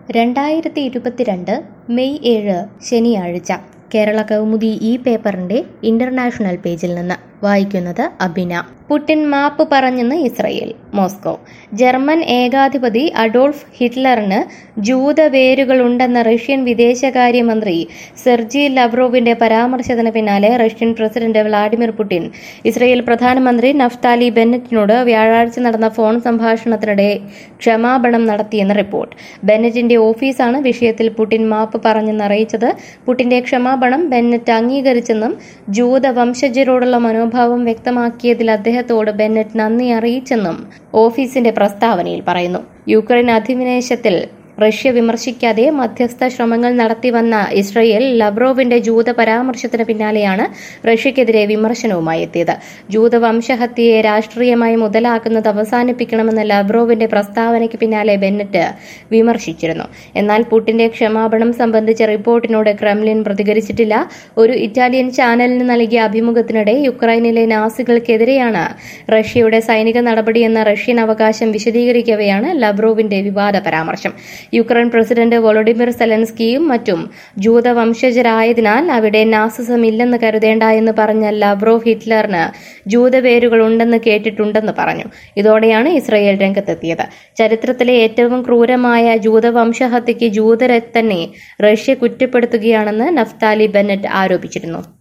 രണ്ടായിരത്തി ഇരുപത്തിരണ്ട് മെയ് ഏഴ് ശനിയാഴ്ച കേരള കൗമുദി ഈ പേപ്പറിന്റെ ഇന്റർനാഷണൽ പേജിൽ നിന്ന് വായിക്കുന്നത് അബിന പുടിൻ മാപ്പ് പറഞ്ഞെന്ന് ഇസ്രയേൽ മോസ്കോ ജർമ്മൻ ഏകാധിപതി അഡോൾഫ് ഹിറ്റ്ലറിന് ജൂതവേരുകളുണ്ടെന്ന റഷ്യൻ വിദേശകാര്യമന്ത്രി സെർജി ലവ്റോവിന്റെ പരാമർശത്തിന് പിന്നാലെ Russian president Vladimir Putin Israel പ്രധാനമന്ത്രി നഫ്താലി ബെന്നറ്റിനോട് വ്യാഴാഴ്ച നടന്ന ഫോൺ സംഭാഷണത്തിനിടെ ക്ഷമാപണം നടത്തിയെന്ന് റിപ്പോർട്ട് ബെന്നറ്റിന്റെ ഓഫീസാണ് വിഷയത്തിൽ പുടിൻ മാപ്പ് പറഞ്ഞെന്ന് അറിയിച്ചത് പുടിന്റെ ക്ഷമാപണം ബെന്നറ്റ് അംഗീകരിച്ചെന്നും ജൂത വംശജരോടുള്ള മനോഭാവം വ്യക്തമാക്കിയതിൽ അദ്ദേഹത്തോട് ബെന്നറ്റ് നന്ദി അറിയിച്ചെന്നും ഓഫീസിന്റെ പ്രസ്താവനയിൽ പറയുന്നു യുക്രൈൻ അധിനിവേശത്തിൽ റഷ്യ വിമർശിക്കാതെ മധ്യസ്ഥ ശ്രമങ്ങൾ നടത്തിവന്ന ഇസ്രയേൽ ലവ്റോവിന്റെ ജൂത പരാമർശത്തിന് പിന്നാലെയാണ് റഷ്യക്കെതിരെ വിമർശനവുമായി എത്തിയത് ജൂത വംശഹത്യയെ രാഷ്ട്രീയമായി മുതലാക്കുന്നത് അവസാനിപ്പിക്കണമെന്ന ലവ്റോവിന്റെ പ്രസ്താവനയ്ക്ക് പിന്നാലെ ബെന്നറ്റ് വിമർശിച്ചിരുന്നു എന്നാൽ പുടിന്റെ ക്ഷമാപണം സംബന്ധിച്ച റിപ്പോർട്ടിനോട് ക്രെംലിൻ പ്രതികരിച്ചിട്ടില്ല ഒരു ഇറ്റാലിയൻ ചാനലിന് നൽകിയ അഭിമുഖത്തിനിടെ യുക്രൈനിലെ നാസികൾക്കെതിരെയാണ് റഷ്യയുടെ സൈനിക നടപടിയെന്ന റഷ്യൻ അവകാശം വിശദീകരിക്കവെയാണ് ലവ്റോവിന്റെ വിവാദ പരാമർശം യുക്രൈൻ പ്രസിഡന്റ് വൊളോഡിമിർ സെലൻസ്കിയും മറ്റും ജൂതവംശജരായതിനാൽ അവിടെ നാസിസം ഇല്ലെന്ന് കരുതേണ്ട എന്ന് പറഞ്ഞ ലവ്റോവ് ഹിറ്റ്ലറിന് ജൂതപേരുകൾ ഉണ്ടെന്ന് കേട്ടിട്ടുണ്ടെന്ന് പറഞ്ഞു ഇതോടെയാണ് ഇസ്രയേൽ രംഗത്തെത്തിയത് ചരിത്രത്തിലെ ഏറ്റവും ക്രൂരമായ ജൂതവംശഹത്യയ്ക്ക് ജൂതരെ തന്നെ റഷ്യ കുറ്റപ്പെടുത്തുകയാണെന്ന് നഫ്താലി ബെന്നറ്റ് ആരോപിച്ചിരുന്നു